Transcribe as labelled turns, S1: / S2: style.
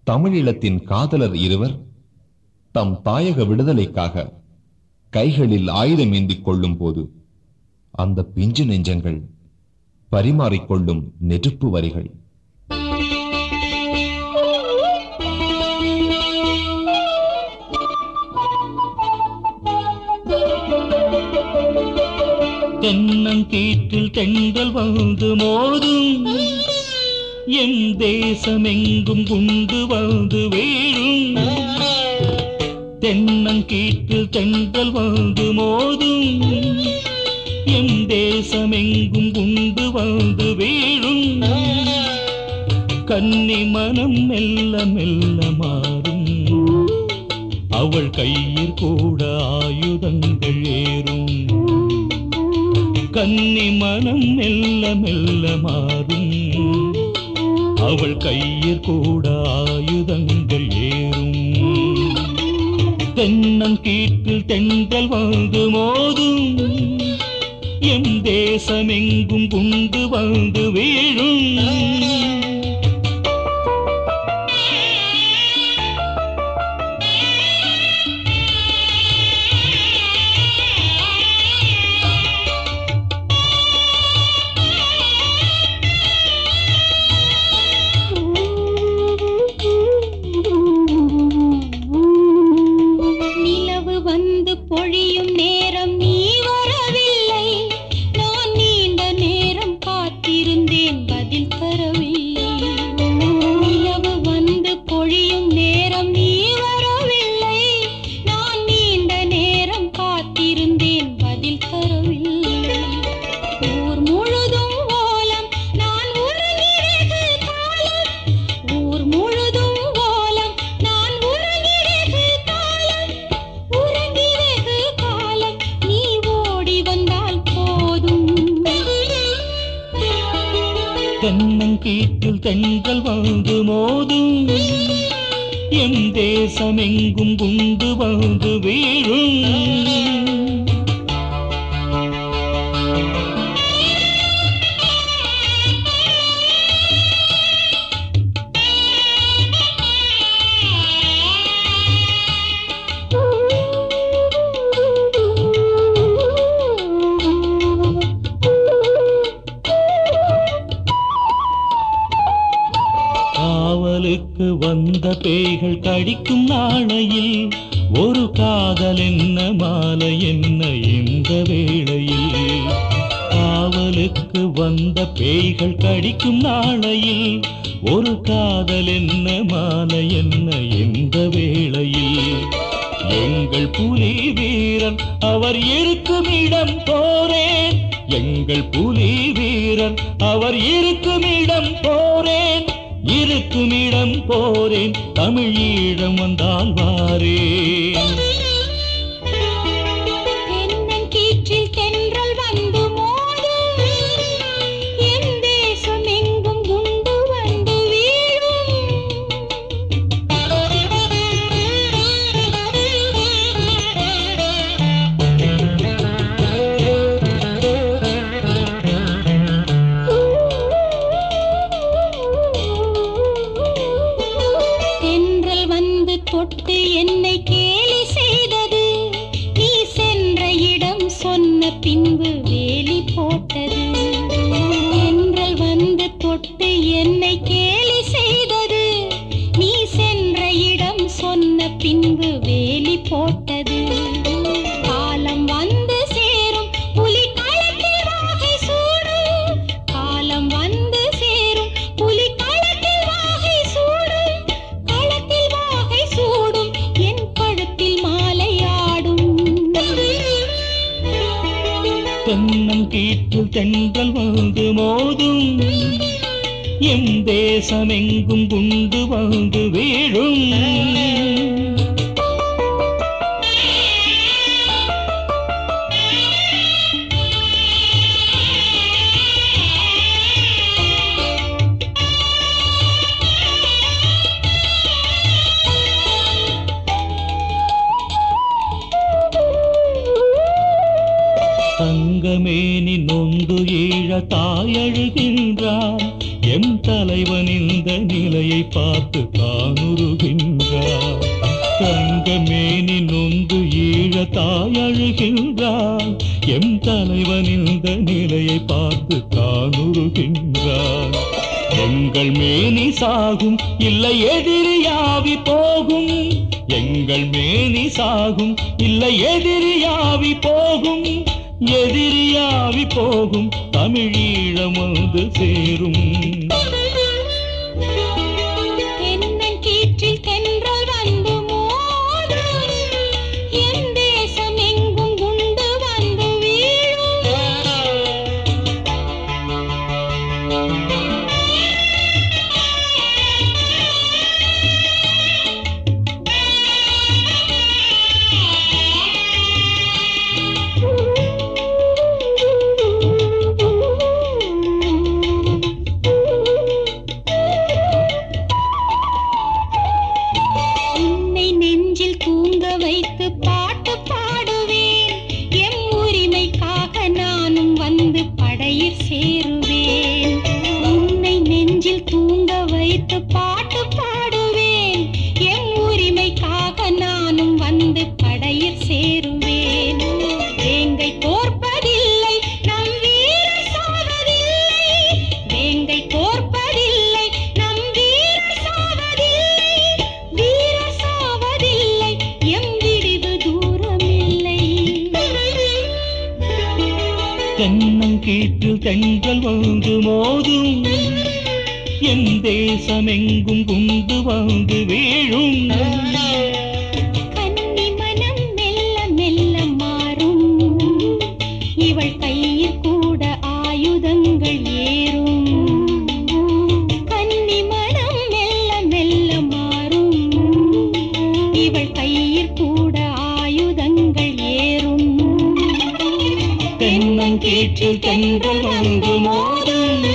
S1: தமிழீழத்தின் காதலர் இருவர் தம் தாயக விடுதலைக்காக கைகளில் ஆயுதம் ஏந்திக் கொள்ளும் போது அந்த பிஞ்சு நெஞ்சங்கள் பரிமாறிக்கொள்ளும் நெருப்பு வரிகள்
S2: தென்னங்கீற்றில் தென்றல் வந்து மோதும் என் தேசமெங்கும் குண்டு வந்து வீழும் தென்னங்கீற்றில் தென்றல் வந்து மோதும் என் தேசமெங்கும் குண்டு வந்து வீழும் கன்னி மனம் மெல்ல மெல்ல மாறும் அவள் கையில் கூட ஆயுதங்கள் ஏறும் கன்னி மனம் மெல்ல மெல்ல மாறும் அவள் கையில் கூட ஆயுதங்கள் ஏறும் தென்னங்கீற்றில் தென்றல் வந்து மோதும் எம் தேசமெங்கும் குண்டு வந்து வீழும்
S3: நிலவு வந்து பொழியும் நேரம் நீ வரவில்லை நான் நீண்ட நேரம் காத்திருந்தேன் பதில் தரவில்லை நிலவு வந்து பொழியும் நேரம் நீ வரவில்லை நான் நீண்ட நேரம் காத்திருந்தேன் பதில் தரவில்லை ஊர் முழுதும் ஓலம் நான் உறங்கிரகு காலம் ஊர் முழுதும் ஓலம் நான் உறங்கிரகு காலம் உறங்கிரகு காலம் நீ ஓடி வந்தால் போதும்
S2: தென்னங்கீற்றில் தென்றல் வந்து மோதும் என் தேசமெங்கும் குண்டு வந்து வீழும் காவலுக்கு வந்த பேய்கள் கடிக்கும் நாளையில் ஒரு காதல் என்ன மாலை என்ன இந்த வேளையில் காவலுக்கு வந்த பேய்கள் கடிக்கும் நாளையில் ஒரு காதல் என்ன மாலை என்ன இந்த வேளையில் எங்கள் புலி வீரன் அவர் இருக்கும் இடம் போரேன் எங்கள் புலி வீரன் அவர் இருக்கும் இடம் போரேன் இருக்கும் இடம் போரேன் தமிழ் ஈழம் வந்தால் வாரேன்
S3: தென்னங்கீற்றில் தென்றல் வந்து மோதும் என் தேசம் எங்கும் குண்டு வந்து வீழும் தென்றல் வந்து தொட்டு என்னை கேலி செய்தது நீ சென்ற இடம் சொன்ன பின்பு வேலி போட்டது தென்றல் வந்து தொட்டு என்னை கேலி செய்தது நீ சென்ற இடம் சொன்ன பின்பு வேலி போட்டது காலம் வந்து சேரும் புலி களத்தில் வாகை சூடும் காலம் வந்து சேரும் புலி களத்தில் வாகை சூடும் களத்தில் வாகை சூடும் என் கழுத்தில் மாலையாடும்
S2: தென்னங்கீற்றில் தென்றல் வந்து மோதும் எம் தேசமெங்கும் குண்டு வந்து வீழும் தங்கமேனி நொந்து ஈழ தாயழுகின்றான் எம் தலை தலைவன் இந்த நிலையை பார்த்து காணுருகின்றார் தங்கமேனி நொந்து ஈழ தாய் அழுகின்றார் எம் தலைவன் இந்த நிலையை பார்த்து காணுருகின்றார் எங்கள் மேனி சாகும் இல்லை எதிரியாவி போகும் எங்கள் மேனி சாகும் இல்லை எதிரியாவி போகும் எதிரியாவி போகும் தமிழீழம் வந்து சேரும்
S3: தென்னங்கீற்றில் தென்றல் வந்து மோதும். என் தேசம் எங்கும் குண்டு வந்து வீழும். உன்னை நெஞ்சில் தூங்க வைத்து பாட்டு பாடுவேன் எம் உரிமைக்காக நானும் வந்து படையில் சேருவேன் உன்னை நெஞ்சில் தூங்க வைத்து பாட்டு பாடுவேன் எம் உரிமைக்காக நானும் வந்து படையில் சேருவேன் வேங்கை தோற்பதில்லை நம் வீரர் சாவதில்லை வேங்கை தோற்பதில்லை நம் வீரர் சாவதில்லை வீரர் சாவதில்லை எம் விடிவு தூரமில்லை
S2: தென்னங்கீற்றில் தென்றல் வந்து மோதும் என் தேசமெங்கும் குண்டு வந்து வீழும்
S3: கன்னி மனம் மெல்ல மெல்ல மாறும் இவள் கையில் கூட ஆயுதங்கள் ஏறும் கன்னி மனம் மெல்ல மெல்ல மாறும் இவள் கையில் கூட ஆயுதங்கள் ஏறும்
S2: தென்னங்கீற்றில் தென்றல் வந்து மோதும்